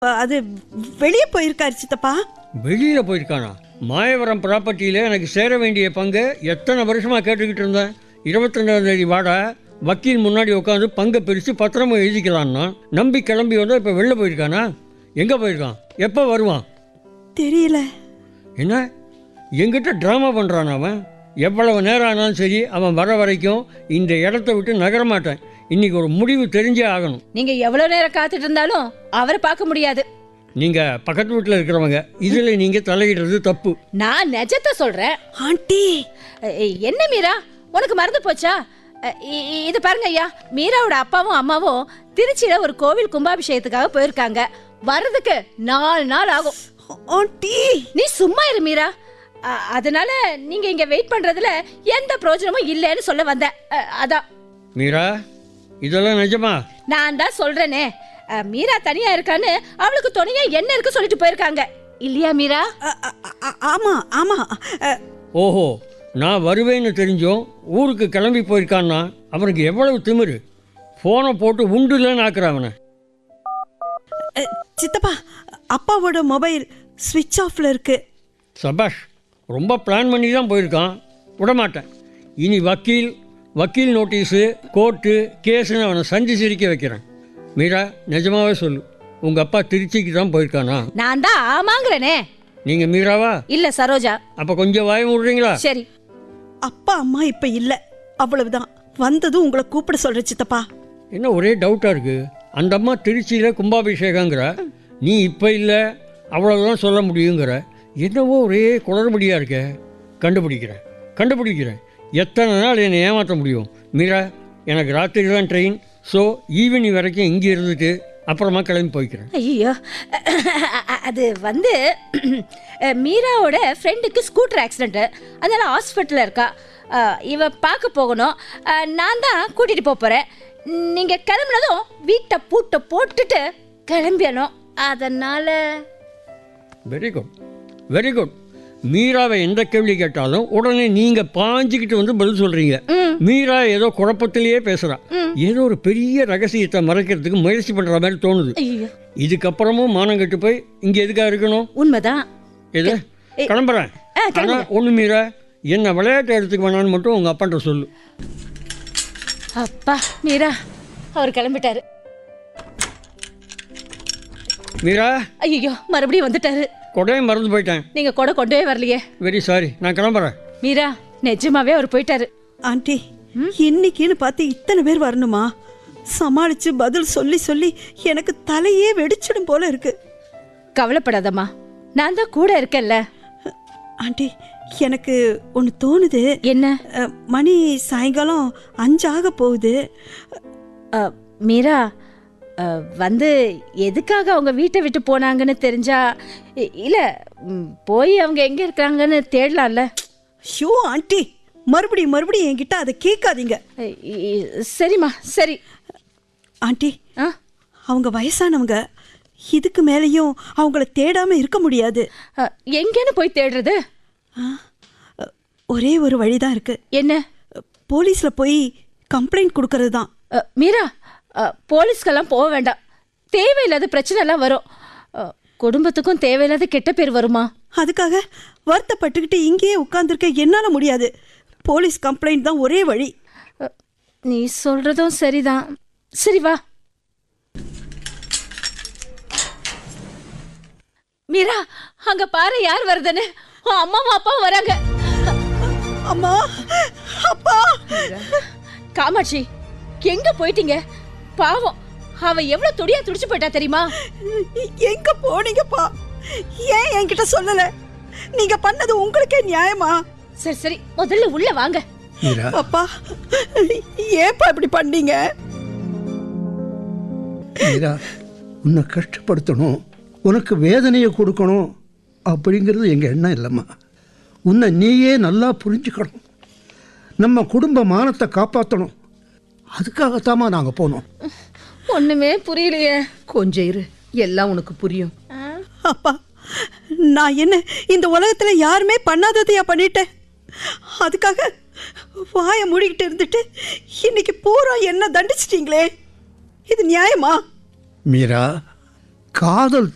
அது வெளியே போயிருக்காரு சித்தப்பா வெளியில் போயிருக்கானா மாயவரம் ப்ராப்பர்ட்டியில் எனக்கு சேர வேண்டிய பங்கை எத்தனை வருஷமாக கேட்டுக்கிட்டு இருந்தேன் இருபத்தெண்டாம் தேதி வாடா வக்கீல் முன்னாடி உட்காந்து பங்கை பிரித்து பத்திரமா எழுதிக்கலான்னா நம்பி கிளம்பி வந்தால் இப்போ வெளில போயிருக்கானா எங்கே போயிருக்கான் எப்போ வருவான் தெரியல என்ன எங்கிட்ட ட்ராமா பண்ணுறான் அவன் எவ்வளவு நேரம் ஆனாலும் சரி அவன் வர வரைக்கும் இந்த இடத்த விட்டு நகர மாட்டேன் இன்னைக்கு ஒரு முடிவு தெரிஞ்சே ஆகணும் நீங்க எவ்வளவு நேரம் காத்துட்டு இருந்தாலும் அவரை பார்க்க முடியாது நீங்கள் பக்கத்து வீட்டில் இருக்கிறவங்க இதில் நீங்கள் தலையிடுறது தப்பு நான் நிஜத்தை சொல்றேன் ஆண்டி அஹ், என்ன மீரா உனக்கு மறந்து போச்சா அஹ், இ- இ- இது பாருங்க ஐயா மீராவோட அப்பாவும் அம்மாவும் திருச்சியில ஒரு கோவில் கும்பாபிஷேகத்துக்காக போயிருக்காங்க வர்றதுக்கு நாலு நாள் ஆகும் ஆண்டி நீ சும்மா இரு மீரா அ- அதனால நீங்க இங்க வெயிட் பண்றதுல எந்த பிரயோஜனமும் இல்லைன்னு சொல்ல வந்தேன் அ- அதான் மீரா இதெல்லாம் நிஜமா நான் தான் சொல்றேனே அ, மீரா தனியா இருக்கான்னு அவளுக்கு துணையா என்ன இருக்கு சொல்லிட்டு போயிருக்காங்க இல்லையா மீரா அ- அ- அ- ஆமா ஆமா அ, ஓஹோ நான் வருவேன்னு தெரிஞ்சும் ஊருக்கு கிளம்பி போயிருக்கான்னா அவனுக்கு எவ்வளவு திமிரு ஃபோனை போட்டு உண்டுலன்னு ஆக்குறான் அவனை அ, சித்தப்பா அப்பாவோட மொபைல் ஸ்விட்ச் ஆஃப்ல இருக்கு சபாஷ் ரொம்ப பிளான் பண்ணி தான் போயிருக்கான் விடமாட்டேன் இனி வக்கீல் வக்கீல் நோட்டீஸு கோர்ட்டு கேஸுன்னு அவனை சந்தி சிரிக்க வைக்கிறேன் மீரா நிஜமாவே சொல்லு உங்கள் அப்பா திருச்சிக்கு தான் போயிருக்கானா நான் தான் ஆமாங்கிறனே நீங்கள் மீராவா இல்ல சரோஜா அப்போ கொஞ்சம் வாய விடுறீங்களா சரி அப்பா அம்மா இப்ப இல்ல அவ்வளவுதான் வந்ததும் உங்களை கூப்பிட சொல்ற சித்தப்பா என்ன ஒரே டவுட்டாக இருக்குது அந்த அம்மா திருச்சியில் கும்பாபிஷேகங்கிற நீ இப்போ இல்லை அவ்வளோதான் சொல்ல முடியுங்கிற என்னவோ ஒரே குளறுபடியாக இருக்க கண்டுபிடிக்கிறேன் கண்டுபிடிக்கிறேன் எத்தனை நாள் என்னை ஏமாற்ற முடியும் மீரா எனக்கு ராத்திரி தான் ட்ரெயின் ஸோ ஈவினிங் வரைக்கும் இங்கே இருந்துட்டு அப்புறமா கிளம்பி போய்க்கிறேன் ஐயோ அது வந்து மீராவோட ஃப்ரெண்டுக்கு ஸ்கூட்டர் ஆக்சிடென்ட் அதனால ஹாஸ்பிட்டலில் இருக்கா அஹ், இவ பார்க்க போகணும் அஹ், நான் தான் கூட்டிட்டு போக போறேன் நீங்க கிளம்புனதும் வீட்டை பூட்டை போட்டுட்டு கிளம்பிடணும் அதனால வெரி குட் வெரி குட் மீராவை எந்த கேள்வி கேட்டாலும் உடனே நீங்கள் பாஞ்சிக்கிட்டு வந்து பதில் சொல்கிறீங்க ம். மீரா ஏதோ குழப்பத்திலேயே பேசுகிறா ஏதோ ஒரு பெரிய ரகசியத்தை மறைக்கிறதுக்கு முயற்சி பண்ணுற மாதிரி தோணுது ஐயோ இதுக்கப்புறமும் மானம் கெட்டு போய் இங்கே எதுக்காக இருக்கணும் உண்மைதான் எது ஏ- கிளம்புறேன் ஆ, கிளம்புங்க. ஆனால் ஒன்று மீரா என்ன விளையாட்டு எடுத்துக்க வேணான்னு மட்டும் உங்கள் அப்பான்ற சொல்லு அப்பா மீரா அவர் கிளம்பிட்டாரு மீரா ஐயோ மறுபடியும் வந்துட்டாரு கொடையும் மறந்து போயிட்டேன் நீங்க கூட கொண்டே வரலையே வெரி சாரி நான் கிளம்புறேன் மீரா நிஜமாவே அவர் போயிட்டாரு ஆண்டி இன்னைக்குன்னு பார்த்து இத்தனை பேர் வரணுமா சமாளிச்சு பதில் சொல்லி சொல்லி எனக்கு தலையே வெடிச்சிடும் போல இருக்கு கவலைப்படாதம்மா நான் தான் கூட இருக்கேன்ல ஆண்டி எனக்கு ஒன்று தோணுது என்ன அ, மணி சாயங்காலம் அஞ்சாக போகுது அ, மீரா அ, வந்து எதுக்காக அவங்க வீட்டை விட்டு போனாங்கன்னு தெரிஞ்சா இ- இல்ல ம், போய் அவங்க எங்க இருக்காங்கன்னு தேடலாம்ல ஷோ ஆண்டி மறுபடியும் மறுபடியும் என்கிட்ட அதை கேட்காதீங்க இ- இ- சரிம்மா சரி ஆண்டி ஆ அவங்க வயசானவங்க இதுக்கு மேலேயும் அவங்கள தேடாம இருக்க முடியாது அ, எங்கேன்னு போய் தேடுறது ஆ, அ, ஒரே ஒரு வழிதான் இருக்கு என்ன போலீஸ்ல போய் கம்ப்ளைண்ட் கொடுக்கறது தான் அ, மீரா அ, போலீஸ்க்கெல்லாம் போக வேண்டாம் தேவையில்லாத பிரச்சனை எல்லாம் வரும் அ, குடும்பத்துக்கும் தேவையில்லாத கெட்ட பேர் வருமா அதுக்காக வருத்தப்பட்டுக்கிட்டு இங்கேயே உட்காந்துருக்க என்னால முடியாது போலீஸ் கம்ப்ளைண்ட் தான் ஒரே வழி அ, நீ சொல்றதும் சரிதான் சரி வா மீரா அங்க பாரு யார் வருதுன்னு உன் அம்மாவும் அப்பாவும் வராங்க அம்மா அப்பா காமாட்சி எங்க போயிட்டீங்க பாவம் அவ எவ்வளவு துடியா துடிச்சு போயிட்டா தெரியுமா எங்க போனீங்கப்பா ஏன் என்கிட்ட சொல்லல நீங்க பண்ணது உங்களுக்கே நியாயமா சரி சரி முதல்ல உள்ள வாங்க மீரா அப்பா ஏப்பா இப்படி பண்ணீங்க மீரா உன்னை கஷ்டப்படுத்தணும் உனக்கு வேதனையை கொடுக்கணும் அப்படிங்கிறது எங்கள் எண்ணம் இல்லைம்மா உன்னை நீயே நல்லா புரிஞ்சுக்கணும் நம்ம குடும்ப மானத்தை காப்பாற்றணும் அதுக்காகத்தாம்மா நாங்கள் போனோம் ஒண்ணுமே புரியலையே கொஞ்சம் இரு எல்லாம் உனக்கு புரியும் அப்பா நான் என்ன இந்த உலகத்துல யாருமே பண்ணாததையா பண்ணிட்டேன் அதுக்காக வாயை மூடிக்கிட்டு இருந்துட்டு இன்னைக்கு பூரா என்ன தண்டிச்சிட்டீங்களே இது நியாயமா மீரா காதல்